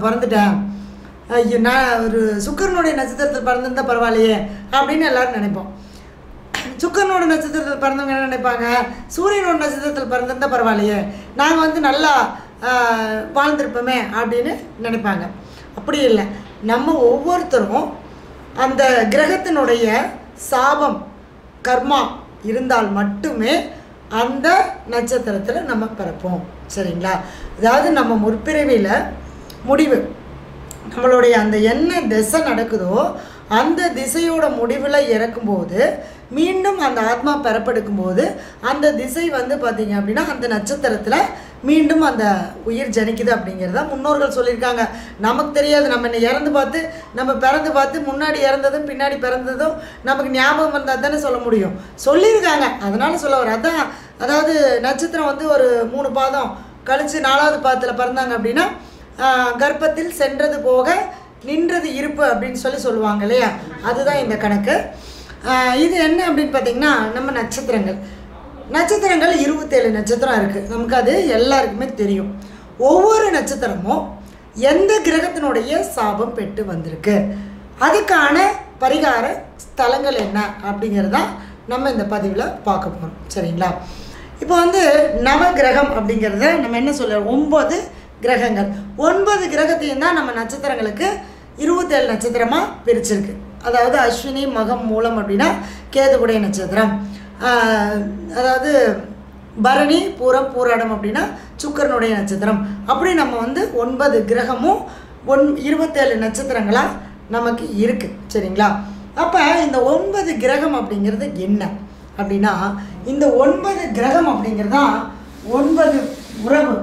நான் பிறந்துட்டேன் ஐயோ நான் ஒரு சுக்கரனுடைய நட்சத்திரத்தில் பிறந்திருந்தா பரவாயில்லையே அப்படின்னு எல்லாரும் நினைப்போம் சுக்கரனோட நட்சத்திரத்தில் பிறந்தவங்க என்ன நினைப்பாங்க சூரியனோட நட்சத்திரத்தில் பிறந்திருந்தா பரவாயில்லையே நாங்கள் வந்து நல்லா ஆஹ், வாழ்ந்திருப்போமே அப்படின்னு நினைப்பாங்க அப்படி இல்லை நம்ம ஒவ்வொருத்தரும் அந்த கிரகத்தினுடைய சாபம் கர்மா இருந்தால் மட்டுமே அந்த நட்சத்திரத்தில் நம்ம பிறப்போம் சரிங்களா அதாவது நம்ம முற்பிறவியில் முடிவு நம்மளுடைய அந்த என்ன திசை நடக்குதோ அந்த திசையோட முடிவில் இறக்கும்போது மீண்டும் அந்த ஆத்மா பெறப்படுக்கும் போது அந்த திசை வந்து பார்த்திங்க அப்படின்னா அந்த நட்சத்திரத்தில் மீண்டும் அந்த உயிர் ஜனிக்குது அப்படிங்கிறத முன்னோர்கள் சொல்லியிருக்காங்க நமக்கு தெரியாது நம்ம இன்னை இறந்து பார்த்து நம்ம பிறந்து பார்த்து முன்னாடி இறந்ததும் பின்னாடி பிறந்ததும் நமக்கு ஞாபகம் வந்தால் தானே சொல்ல முடியும் சொல்லியிருக்காங்க அதனால சொல்ல வர அதான் அதாவது நட்சத்திரம் வந்து ஒரு மூணு பாதம் கழித்து நாலாவது பாதத்தில் பிறந்தாங்க அப்படின்னா ஆஹ், கர்ப்பத்தில் சென்றது போக நின்றது இருப்பு அப்படின்னு சொல்லி சொல்லுவாங்க இல்லையா அதுதான் இந்த கணக்கு ஆஹ், இது என்ன அப்படின்னு பார்த்தீங்கன்னா நம்ம நட்சத்திரங்கள் நட்சத்திரங்கள் இருபத்தேழு நட்சத்திரம் இருக்குது நமக்கு அது எல்லாருக்குமே தெரியும் ஒவ்வொரு நட்சத்திரமும் எந்த கிரகத்தினுடைய சாபம் பெற்று வந்திருக்கு அதுக்கான பரிகார ஸ்தலங்கள் என்ன அப்படிங்கிறதான் நம்ம இந்த பதிவில் பார்க்க போகிறோம் சரிங்களா இப்போ வந்து நவகிரகம் அப்படிங்கிறத நம்ம என்ன சொல்ல ஒன்பது கிரகங்கள் ஒன்பது கிரகத்தையும் தான் நம்ம நட்சத்திரங்களுக்கு இருபத்தேழு நட்சத்திரமாக பிரிச்சிருக்கு அதாவது அஸ்வினி மகம் மூலம் அப்படின்னா கேதுகுடைய நட்சத்திரம் ஆஹ், அதாவது பரணி பூரம் பூராடம் அப்படின்னா சுக்கரனுடைய நட்சத்திரம் அப்படி நம்ம வந்து ஒன்பது கிரகமும் ஒன் இருபத்தேழு நட்சத்திரங்களாக நமக்கு இருக்குது சரிங்களா அப்போ இந்த ஒன்பது கிரகம் அப்படிங்கிறது என்ன அப்படின்னா இந்த ஒன்பது கிரகம் அப்படிங்கிறது தான் ஒன்பது உறவு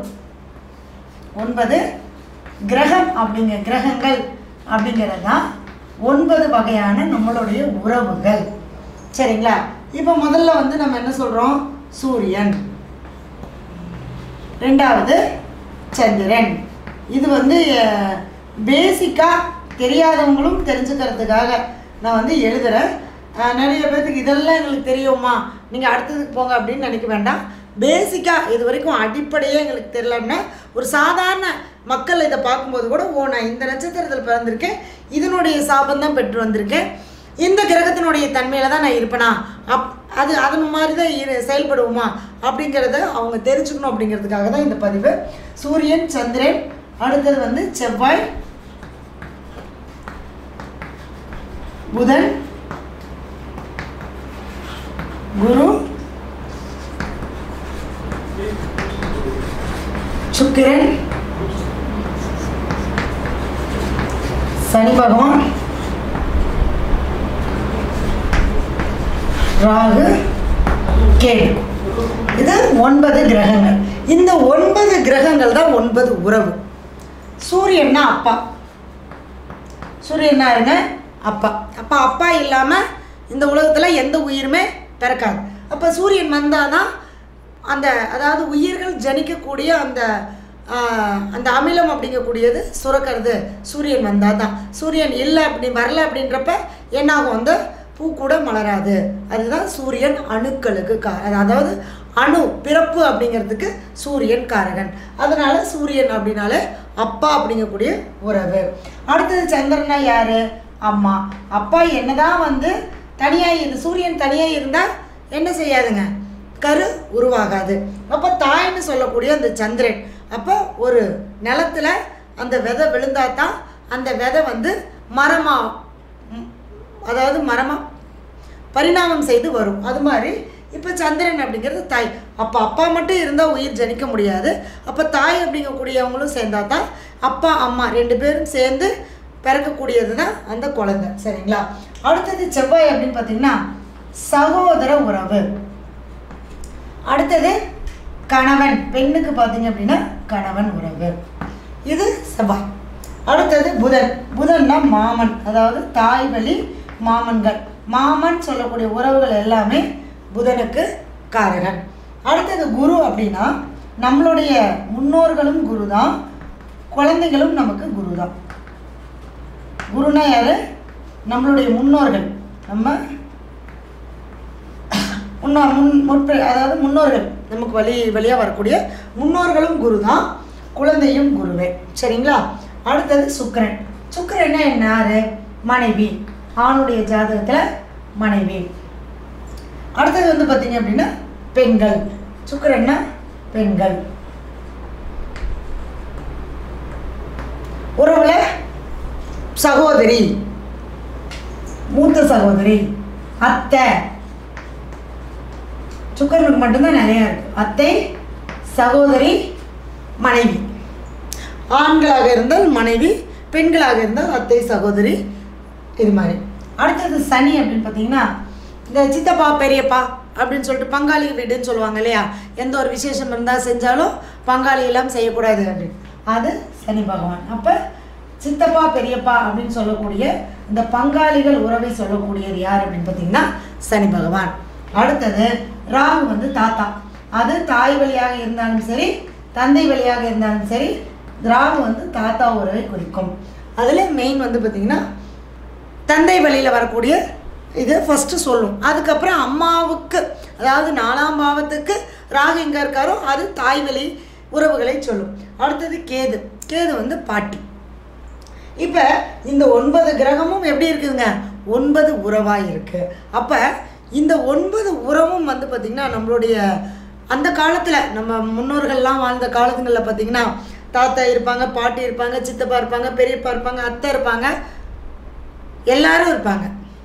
ஒன்பது கிரகம் அப்படிங்கிற கிரகங்கள் அப்படிங்கிறது தான் ஒன்பது வகையான நம்மளுடைய உறவுகள் சரிங்களா இப்போ முதல்ல வந்து நம்ம என்ன சொல்கிறோம் சூரியன் ரெண்டாவது சந்திரன் இது வந்து பேசிக்காக தெரியாதவங்களும் தெரிஞ்சுக்கிறதுக்காக நான் வந்து எழுதுகிறேன் அஹ், நிறைய பேர்த்துக்கு இதெல்லாம் எங்களுக்கு தெரியுமா நீங்கள் அடுத்ததுக்கு போங்க அப்படின்னு நினைக்க வேண்டாம் பேசிக்காக இது வரைக்கும் அடிப்படையே எங்களுக்கு தெரியலன்னா ஒரு சாதாரண மக்கள் இதை பார்க்கும்போது கூட ஓ நான் இந்த நட்சத்திரத்தில் பிறந்திருக்கேன் இதனுடைய சாபம் தான் பெற்று வந்திருக்கேன் இந்த கிரகத்தினுடைய தன்மையில் தான் நான் இருப்பேனா அப் அது அதன் மாதிரி தான் இரு செயல்படுவோமா அப்படிங்கிறத அவங்க தெரிஞ்சுக்கணும் அப்படிங்கிறதுக்காக தான் இந்த பதிவு சூரியன் சந்திரன் அடுத்தது வந்து செவ்வாய் புதன் குரு சுக்கிரன் சனி பகவான் ராகு கேது இது ஒன்பது கிரகங்கள் இந்த ஒன்பது கிரகங்கள் தான் ஒன்பது உறவு சூரியன்னா அப்பா சூரியனா இருங்க அப்பா அப்பா அப்பா இல்லாமல் இந்த உலகத்தில் எந்த உயிருமே பிறக்காது அப்போ சூரியன் வந்தால் தான் அந்த அதாவது உயிர்கள் ஜனிக்கக்கூடிய அந்த ஆஹ், அந்த அமிலம் அப்படிங்கக்கூடியது சுரக்கிறது சூரியன் வந்தால் தான் சூரியன் இல்லை அப்படி வரல அப்படின்றப்ப என்னாகும் அந்த பூ கூட மலராது அதுதான் சூரியன் அணுக்களுக்கு கா அதாவது அணு பிறப்பு அப்படிங்கிறதுக்கு சூரியன் காரகன் அதனால சூரியன் அப்படின்னாலே அப்பா அப்படிங்கக்கூடிய உறவு அடுத்தது சந்திரனா யாரு அம்மா அப்பா என்னதான் வந்து தனியாக இரு சூரியன் தனியாக இருந்தால் என்ன செய்யாதுங்க கரு உருவாகாது அப்போ தாய்னு சொல்லக்கூடிய அந்த சந்திரன் அப்போ ஒரு நிலத்துல அந்த விதை விழுந்தா தான் அந்த விதை வந்து மரமாக அதாவது மரமாக பரிணாமம் செய்து வரும் அது மாதிரி இப்போ சந்திரன் அப்படிங்கிறது தாய் அப்போ அப்பா மட்டும் இருந்தால் உயிர் ஜனிக்க முடியாது அப்போ தாய் அப்படிங்கக்கூடியவங்களும் சேர்ந்தா தான் அப்பா அம்மா ரெண்டு பேரும் சேர்ந்து பிறக்கக்கூடியது தான் அந்த குழந்தை சரிங்களா அடுத்தது செவ்வாய் அப்படின்னு பார்த்தீங்கன்னா சகோதர உறவு அடுத்தது கணவன் பெண்ணுக்கு பார்த்தீங்க அப்படின்னா கணவன் உறவு இது செவ்வாய் அடுத்தது புதன் புதன்னா மாமன் அதாவது தாய் வழி மாமன்கள் மாமன் சொல்லக்கூடிய உறவுகள் எல்லாமே புதனுக்கு காரகன் அடுத்தது குரு அப்படின்னா நம்மளுடைய முன்னோர்களும் குரு தான் குழந்தைகளும் நமக்கு குரு தான் குருனா யாரு நம்மளுடைய முன்னோர்கள் நம்ம முன்னோ முன் முற்ப அதாவது முன்னோர்கள் நமக்கு வழி வழியாக வரக்கூடிய முன்னோர்களும் குரு தான் குழந்தையும் குருவே சரிங்களா அடுத்தது சுக்கிரன் சுக்கிரன்னா என்ன யாரு மனைவி ஆணுடைய ஜாதகத்தில் மனைவி அடுத்தது வந்து பார்த்தீங்க அப்படின்னா பெண்கள் சுக்கிரன்னா பெண்கள் உறவுல சகோதரி மூத்த சகோதரி அத்தை சுக்கரனுக்கு மட்டும்தான் நிறையா இருக்கு அத்தை சகோதரி மனைவி ஆண்களாக இருந்தால் மனைவி பெண்களாக இருந்தால் அத்தை சகோதரி இது மாதிரி அடுத்தது சனி அப்படின்னு பார்த்தீங்கன்னா இந்த சித்தப்பா பெரியப்பா அப்படின்னு சொல்லிட்டு பங்காளி வீடுன்னு சொல்லுவாங்க இல்லையா எந்த ஒரு விசேஷம் இருந்தால் செஞ்சாலும் பங்காளி எல்லாம் செய்யக்கூடாது அப்படின்னு அது சனி பகவான் அப்போ சித்தப்பா பெரியப்பா அப்படின்னு சொல்லக்கூடிய இந்த பங்காளிகள் உறவை சொல்லக்கூடியது யார் அப்படின்னு பார்த்தீங்கன்னா சனி பகவான் அடுத்தது ராகு வந்து தாத்தா அது தாய் வழியாக இருந்தாலும் சரி தந்தை வழியாக இருந்தாலும் சரி ராகு வந்து தாத்தா உறவை குறிக்கும் அதில் மெயின் வந்து பார்த்திங்கன்னா தந்தை வழியில் வரக்கூடிய இது ஃபஸ்ட்டு சொல்லும் அதுக்கப்புறம் அம்மாவுக்கு அதாவது நாலாம் பாவத்துக்கு ராகு எங்கே இருக்காரோ அது தாய் வழி உறவுகளை சொல்லும் அடுத்தது கேது கேது வந்து பாட்டி இப்போ இந்த ஒன்பது கிரகமும் எப்படி இருக்குதுங்க ஒன்பது உறவாக இருக்குது அப்போ இந்த ஒன்பது உறவும் வந்து பார்த்திங்கன்னா நம்மளுடைய அந்த காலத்தில் நம்ம முன்னோர்கள்லாம் வாழ்ந்த காலத்துங்களில் பார்த்திங்கன்னா தாத்தா இருப்பாங்க பாட்டி இருப்பாங்க சித்தப்பா இருப்பாங்க பெரியப்பா இருப்பாங்க அத்தை இருப்பாங்க எல்லாரும் இருப்பாங்க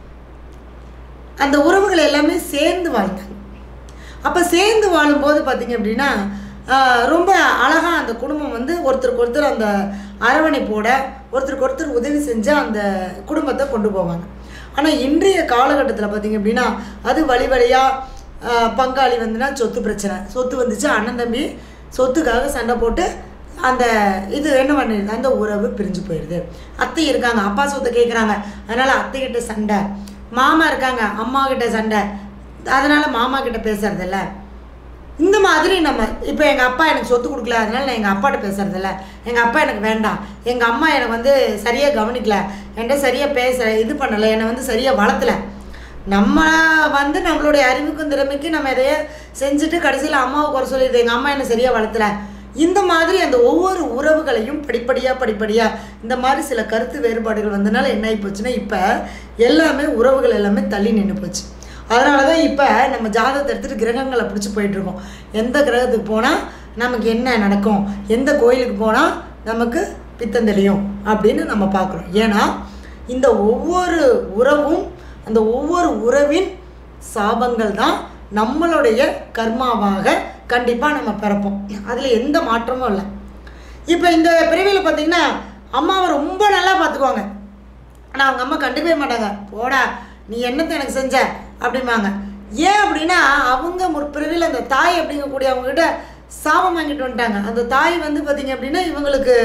அந்த உறவுகள் எல்லாமே சேர்ந்து வாழ்ந்தாங்க அப்போ சேர்ந்து வாழும்போது பார்த்திங்க அப்படின்னா ஆஹ், ரொம்ப அழகாக அந்த குடும்பம் வந்து ஒருத்தருக்கு ஒருத்தர் அந்த அரவணைப்போட ஒருத்தருக்கு ஒருத்தர் உதவி செஞ்சு அந்த குடும்பத்தை கொண்டு போவாங்க ஆனால் இன்றைய காலகட்டத்தில் பார்த்திங்க அப்படின்னா அது வழி வழியாக பங்காளி வந்துன்னா சொத்து பிரச்சனை சொத்து வந்துச்சு அண்ணன் தம்பி சொத்துக்காக சண்டை போட்டு அந்த இது என்ன பண்ணிடுது அந்த உறவு பிரிஞ்சு போயிடுது அத்தை இருக்காங்க அப்பா சொத்தை கேட்குறாங்க அதனால் அத்தைக்கிட்ட சண்டை மாமா இருக்காங்க அம்மா கிட்ட சண்டை அதனால் மாமா கிட்ட பேசுறதில்ல இந்த மாதிரி நம்ம இப்போ எங்கள் அப்பா எனக்கு சொத்து கொடுக்கல அதனால நான் எங்கள் அப்பாட்ட பேசுறதில்ல எங்கள் அப்பா எனக்கு வேண்டாம் எங்கள் அம்மா எனக்கு வந்து சரியாக கவனிக்கல என்கிட்ட சரியாக பேச இது பண்ணலை என்னை வந்து சரியாக வளர்த்தல நம்ம வந்து நம்மளுடைய அறிவுக்கும் திறமைக்கும் நம்ம எதையோ செஞ்சுட்டு கடைசியில் அம்மாவை குறை சொல்லிடுது எங்கள் அம்மா என்னை சரியாக வளர்த்தல இந்த மாதிரி அந்த ஒவ்வொரு உறவுகளையும் படிப்படியாக படிப்படியாக இந்த மாதிரி சில கருத்து வேறுபாடுகள் வந்தனால என்ன ஆகி போச்சுன்னா இப்போ எல்லாமே உறவுகள் எல்லாமே தள்ளி நின்று போச்சு அதனால தான் இப்போ நம்ம ஜாதகத்தை எடுத்துகிட்டு கிரகங்களை பிடிச்சி போயிட்டுருக்கோம் எந்த கிரகத்துக்கு போனால் நமக்கு என்ன நடக்கும் எந்த கோயிலுக்கு போனால் நமக்கு பித்தம் தெளியும் அப்படின்னு நம்ம பார்க்குறோம் ஏன்னா இந்த ஒவ்வொரு உறவும் அந்த ஒவ்வொரு உறவின் சாபங்கள் தான் நம்மளுடைய கர்மாவாக கண்டிப்பாக நம்ம பிறப்போம் அதில் எந்த மாற்றமும் இல்லை இப்போ இந்த பிரிவில் பார்த்தீங்கன்னா அம்மாவை ரொம்ப நல்லா பார்த்துக்குவாங்க ஆனால் அவங்க அம்மா கண்டுக்கவே மாட்டாங்க போடா நீ என்னத்தை எனக்கு செஞ்ச அப்படிம்பாங்க ஏன் அப்படின்னா அவங்க முற்பிறவியில் அந்த தாய் அப்படிங்கக்கூடிய அவங்ககிட்ட சாபம் வாங்கிட்டு வந்துட்டாங்க அந்த தாய் வந்து பார்த்திங்க அப்படின்னா இவங்களுக்கு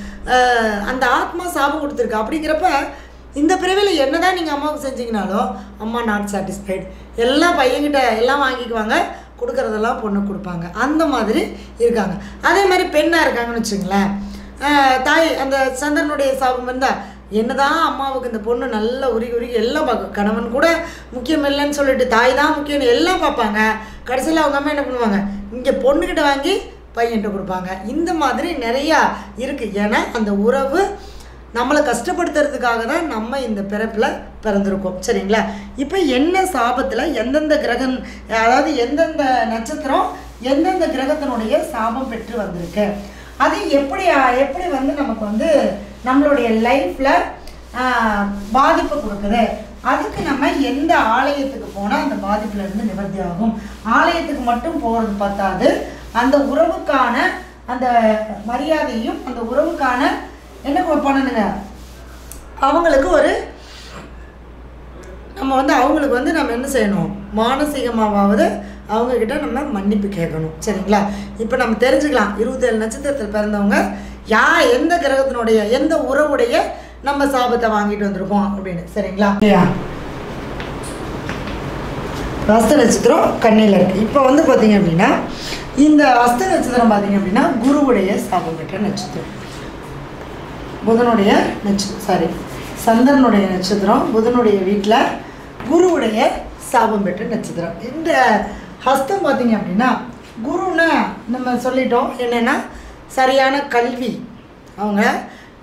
அஹ், அந்த ஆத்மா சாபம் கொடுத்துருக்கு அப்படிங்கிறப்ப இந்த பிறவியில் என்னதான் நீங்கள் அம்மாவுக்கு செஞ்சீங்கனாலும் அம்மா நாட் சாட்டிஸ்ஃபைடு எல்லாம் பையன்கிட்ட எல்லாம் வாங்கிக்குவாங்க கொடுக்குறதெல்லாம் பொண்ணு கொடுப்பாங்க அந்த மாதிரி இருக்காங்க அதே மாதிரி பெண்ணாக இருக்காங்கன்னு வச்சுங்களேன் ஆஹ் தாய் அந்த சந்திரனுடைய சாபம் இருந்தால் என்னதான் அம்மாவுக்கு இந்த பொண்ணு நல்லா உருகி உருகி எல்லாம் பார்க்கும் கணவன் கூட முக்கியம் இல்லைன்னு சொல்லிட்டு தாய் தான் முக்கியம்னு எல்லாம் பார்ப்பாங்க கடைசியில் அவங்க அம்மா என்ன பண்ணுவாங்க இங்கே பொண்ணுக்கிட்ட வாங்கி பையன்கிட்ட கொடுப்பாங்க இந்த மாதிரி நிறையா இருக்குது ஏன்னா அந்த உறவு நம்மளை கஷ்டப்படுத்துறதுக்காக தான் நம்ம இந்த பிறப்பில் பிறந்திருக்கோம் சரிங்களா இப்போ என்ன சாபத்தில் எந்தெந்த கிரகம் அதாவது எந்தெந்த நட்சத்திரம் எந்தெந்த கிரகத்தினுடைய சாபம் பெற்று வந்திருக்கு அது எப்படி எப்படி வந்து நமக்கு வந்து நம்மளுடைய லைஃப்பில் பாதிப்பு கொடுக்குது அதுக்கு நம்ம எந்த ஆலயத்துக்கு போனால் அந்த பாதிப்புல இருந்து நிவர்த்தி ஆகும் ஆலயத்துக்கு மட்டும் போகிறது பார்த்தாது அந்த உறவுக்கான அந்த மரியாதையும் அந்த உறவுக்கான என்ன பண்ணணுங்க அவங்களுக்கு ஒரு நம்ம வந்து அவங்களுக்கு வந்து நம்ம என்ன செய்யணும் மானசீகமாவது அவங்கக்கிட்ட நம்ம மன்னிப்பு கேட்கணும் சரிங்களா இப்போ நம்ம தெரிஞ்சுக்கலாம் இருபத்தேழு நட்சத்திரத்தில் பிறந்தவங்க யா எந்த கிரகத்தினுடைய எந்த உறவுடைய நம்ம சாபத்தை வாங்கிட்டு வந்திருக்கோம் அப்படின்னு சரிங்களா அஸ்த நட்சத்திரம் கண்ணியில் இருக்குது இப்போ வந்து பார்த்தீங்க அப்படின்னா இந்த அஸ்த நட்சத்திரம் பார்த்தீங்க அப்படின்னா குருவுடைய சாபம் பெற்ற நட்சத்திரம் புதனுடைய நட்சத்திரம் சாரி சந்திரனுடைய நட்சத்திரம் புதனுடைய வீட்டில் குருவுடைய சாபம் பெற்ற நட்சத்திரம் இந்த ஹஸ்தம் பார்த்தீங்க அப்படின்னா குருன்னா நம்ம சொல்லிட்டோம் என்னென்னா சரியான கல்வி அவங்க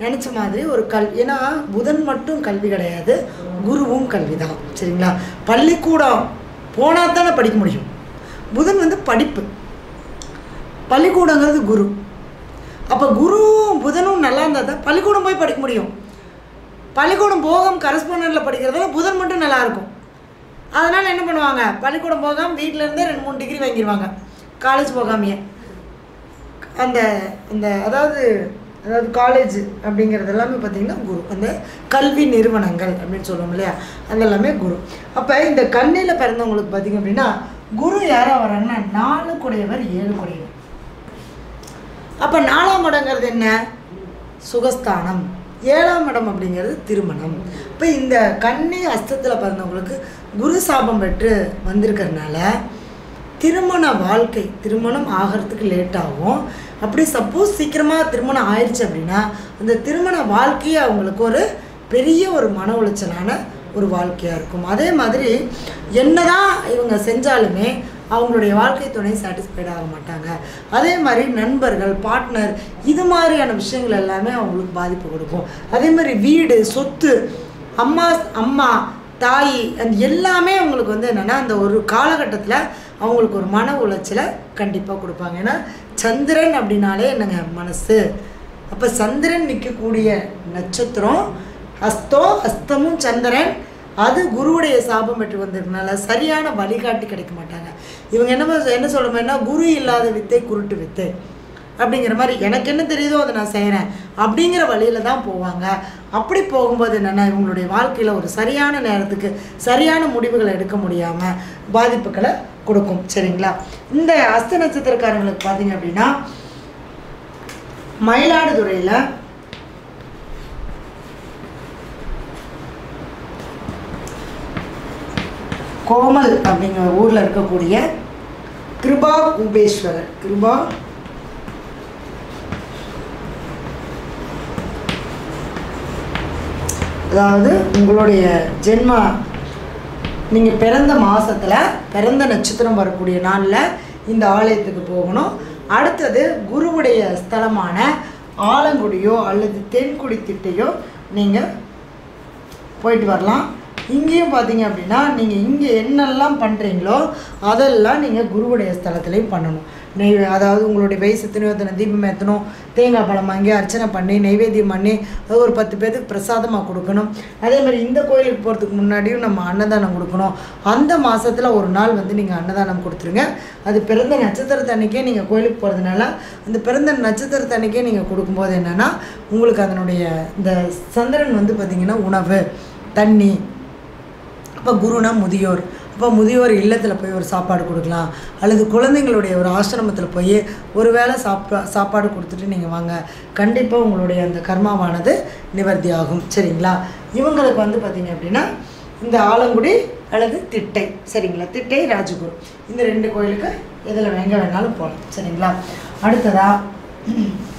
நினச்ச மாதிரி ஒரு கல் ஏன்னா புதன் மட்டும் கல்வி கிடையாது குருவும் கல்வி தான் சரிங்களா பள்ளிக்கூடம் போனால் தானே படிக்க முடியும் புதன் வந்து படிப்பு பள்ளிக்கூடங்கிறது குரு அப்போ குருவும் புதனும் நல்லா இருந்தால் தான் பள்ளிக்கூடம் போய் படிக்க முடியும் பள்ளிக்கூடம் போகாம கரஸ்பாண்டண்டில் படிக்கிறதுல புதன் மட்டும் நல்லா இருக்கும் அதனால் என்ன பண்ணுவாங்க பள்ளிக்கூடம் போகாமல் வீட்டில் இருந்தே ரெண்டு மூணு டிகிரி வாங்கிடுவாங்க காலேஜ் போகாமையே அந்த அந்த அதாவது அதாவது காலேஜ் அப்படிங்கிறது எல்லாமே பார்த்திங்கன்னா குரு அந்த கல்வி நிறுவனங்கள் அப்படின்னு சொல்லுவோம் இல்லையா அது எல்லாமே குரு அப்போ இந்த கண்ணியில் பிறந்தவங்களுக்கு பார்த்திங்க அப்படின்னா குரு யாராக வராங்கன்னா நாலு குடையவர் ஏழு குடையவர் அப்போ நாலாம் இடங்கிறது என்ன சுகஸ்தானம் ஏழாம் இடம் அப்படிங்கிறது திருமணம் இப்போ இந்த கன்னி அஸ்தத்தில் பிறந்தவங்களுக்கு குரு சாபம் பெற்று வந்திருக்கிறதுனால திருமண வாழ்க்கை திருமணம் ஆகிறதுக்கு லேட் ஆகும் அப்படி சப்போஸ் சீக்கிரமாக திருமணம் ஆயிடுச்சு அப்படின்னா அந்த திருமண வாழ்க்கையே அவங்களுக்கு ஒரு பெரிய ஒரு மன உளைச்சலான ஒரு வாழ்க்கையாக இருக்கும் அதே மாதிரி என்னதான் இவங்க செஞ்சாலுமே அவங்களுடைய வாழ்க்கை துணை சாட்டிஸ்ஃபைட் ஆக மாட்டாங்க அதே மாதிரி நண்பர்கள் பார்ட்னர் இது மாதிரியான விஷயங்கள் எல்லாமே அவங்களுக்கு பாதிப்பு கொடுக்கும் அதே மாதிரி வீடு சொத்து அம்மா அம்மா தாய் அந்த எல்லாமே அவங்களுக்கு வந்து என்னென்னா அந்த ஒரு காலகட்டத்தில் அவங்களுக்கு ஒரு மன உளைச்சலை கண்டிப்பாக கொடுப்பாங்க ஏன்னா சந்திரன் அப்படின்னாலே என்னங்க மனசு அப்போ சந்திரன் நிற்கக்கூடிய நட்சத்திரம் அஸ்தோ அஸ்தமும் சந்திரன் அது குருவுடைய சாபம் பெற்று வந்ததுனால சரியான வழிகாட்டி கிடைக்க மாட்டாங்க இவங்க என்ன ப- என்ன சொல்லணும்னா குரு இல்லாத வித்தை குருட்டு வித்தை அப்படிங்கிற மாதிரி எனக்கு என்ன தெரியுதோ அதை நான் செய்கிறேன் அப்படிங்கிற வழியில தான் போவாங்க அப்படி போகும்போது என்னென்னா இவங்களுடைய வாழ்க்கையில் ஒரு சரியான நேரத்துக்கு சரியான முடிவுகளை எடுக்க முடியாமல் பாதிப்புகளை கொடுக்கும் சரிங்களா இந்த அஸ்த நட்சத்திரக்காரங்களுக்கு பார்த்தீங்க அப்படின்னா மயிலாடுதுறையில் கோமல் அப்படிங்கிற ஊரில் இருக்கக்கூடிய கிருபா குபேஸ்வரர் கிருபா அதாவது உங்களுடைய ஜென்ம நீங்கள் பிறந்த மாதத்தில் பிறந்த நட்சத்திரம் வரக்கூடிய நாளில் இந்த ஆலயத்துக்கு போகணும் அடுத்தது குருவுடைய ஸ்தலமான ஆலங்குடியோ அல்லது தென்குடி திட்டையோ நீங்கள் போயிட்டு வரலாம் இங்கேயும் பார்த்தீங்க அப்படின்னா நீங்கள் இங்கே என்னெல்லாம் பண்ணுறீங்களோ அதெல்லாம் நீங்கள் குருவுடைய ஸ்தலத்துலேயும் பண்ணணும் நெய் அதாவது உங்களுடைய வயசு எத்தனையோ எத்தனை தீபம் ஏற்றணும் தேங்காய் பழம் வாங்கி அர்ச்சனை பண்ணி நைவேத்தியம் பண்ணி அது ஒரு பத்து பேருக்கு பிரசாதமாக கொடுக்கணும் அதே மாதிரி இந்த கோயிலுக்கு போகிறதுக்கு முன்னாடியும் நம்ம அன்னதானம் கொடுக்கணும் அந்த மாதத்தில் ஒரு நாள் வந்து நீங்கள் அன்னதானம் கொடுத்துருங்க அது பிறந்த நட்சத்திரத்து அன்னைக்கே நீங்கள் கோயிலுக்கு போகிறதுனால அந்த பிறந்த நட்சத்திரத்து அன்னைக்கே நீங்கள் கொடுக்கும்போது என்னென்னா உங்களுக்கு அதனுடைய இந்த சந்திரன் வந்து பார்த்திங்கன்னா உணவு தண்ணி அப்போ குருனா முதியோர் அப்போ முதியோர் இல்லத்தில் போய் ஒரு சாப்பாடு கொடுக்கலாம் அல்லது குழந்தைங்களுடைய ஒரு ஆசிரமத்தில் போய் ஒரு வேளை சாப்பா சாப்பாடு கொடுத்துட்டு நீங்கள் வாங்க கண்டிப்பாக உங்களுடைய அந்த கர்மாவானது நிவர்த்தி ஆகும் சரிங்களா இவங்களுக்கு வந்து பார்த்தீங்க அப்படின்னா இந்த ஆலங்குடி அல்லது திட்டை சரிங்களா திட்டை ராஜகுரு இந்த ரெண்டு கோயிலுக்கு எதில் எங்கே வேணாலும் போகலாம் சரிங்களா அடுத்ததா